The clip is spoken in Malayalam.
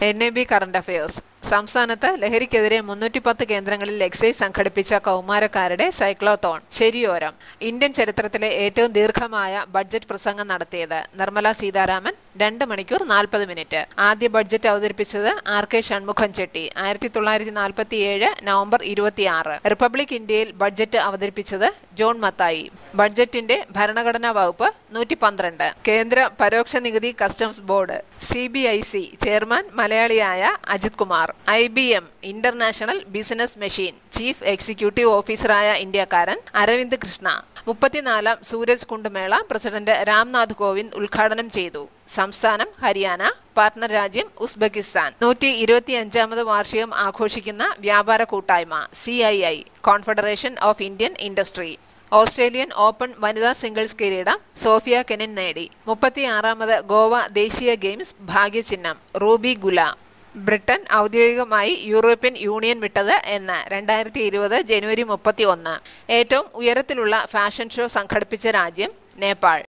N A B current affairs സംസ്ഥാനത്ത് ലഹരിക്കെതിരെ മുന്നൂറ്റി പത്ത് കേന്ദ്രങ്ങളിൽ എക്സൈസ് സംഘടിപ്പിച്ച കൗമാരക്കാരുടെ സൈക്ലോത്തോൺ ശരിയോരം ഇന്ത്യൻ ചരിത്രത്തിലെ ഏറ്റവും ദീർഘമായ ബഡ്ജറ്റ് പ്രസംഗം നടത്തിയത് നിർമ്മല സീതാരാമൻ രണ്ട് മണിക്കൂർ നാൽപ്പത് മിനിറ്റ് ആദ്യ ബഡ്ജറ്റ് അവതരിപ്പിച്ചത് ആർ കെ ഷൺമുഖം ചെട്ടി ആയിരത്തി തൊള്ളായിരത്തി നാൽപ്പത്തി ഏഴ് നവംബർ ഇരുപത്തിയാറ് റിപ്പബ്ലിക് ഇന്ത്യയിൽ ബഡ്ജറ്റ് അവതരിപ്പിച്ചത് ജോൺ മത്തായി ബഡ്ജറ്റിന്റെ ഭരണഘടനാ വകുപ്പ് നൂറ്റി പന്ത്രണ്ട് കേന്ദ്ര പരോക്ഷ നികുതി customs board C B I C chairman മലയാളിയായ Ajith Kumar I B M international business machine chief executive ഓഫീസറായ ഇന്ത്യക്കാരൻ അരവിന്ദ് കൃഷ്ണ മുപ്പത്തിനാലാം സൂരജ് കുണ്ട് മേള പ്രസിഡന്റ് രാംനാഥ് കോവിന്ദ് ഉദ്ഘാടനം ചെയ്തു സംസ്ഥാനം ഹരിയാന പാർട്ട്ണർ രാജ്യം ഉസ്ബെക്കിസ്ഥാൻ നൂറ്റി ഇരുപത്തിയഞ്ചാമത് വാർഷികം ആഘോഷിക്കുന്ന വ്യാപാര കൂട്ടായ്മ C I I confederation of Indian industry Australian Open വനിതാ സിംഗിൾസ് കിരീടം സോഫിയ കെനിൻ നേടി മുപ്പത്തിയാറാമത് ഗോവ ദേശീയ ഗെയിംസ് ഭാഗ്യചിഹ്നം റൂബി ഗുല ബ്രിട്ടൻ ഔദ്യോഗികമായി യൂറോപ്യൻ യൂണിയൻ വിട്ടത് എന്ന് രണ്ടായിരത്തി ഇരുപത് ജനുവരി മുപ്പത്തി ഒന്ന് ഏറ്റവും ഉയരത്തിലുള്ള ഫാഷൻ ഷോ സംഘടിപ്പിച്ച രാജ്യം നേപ്പാൾ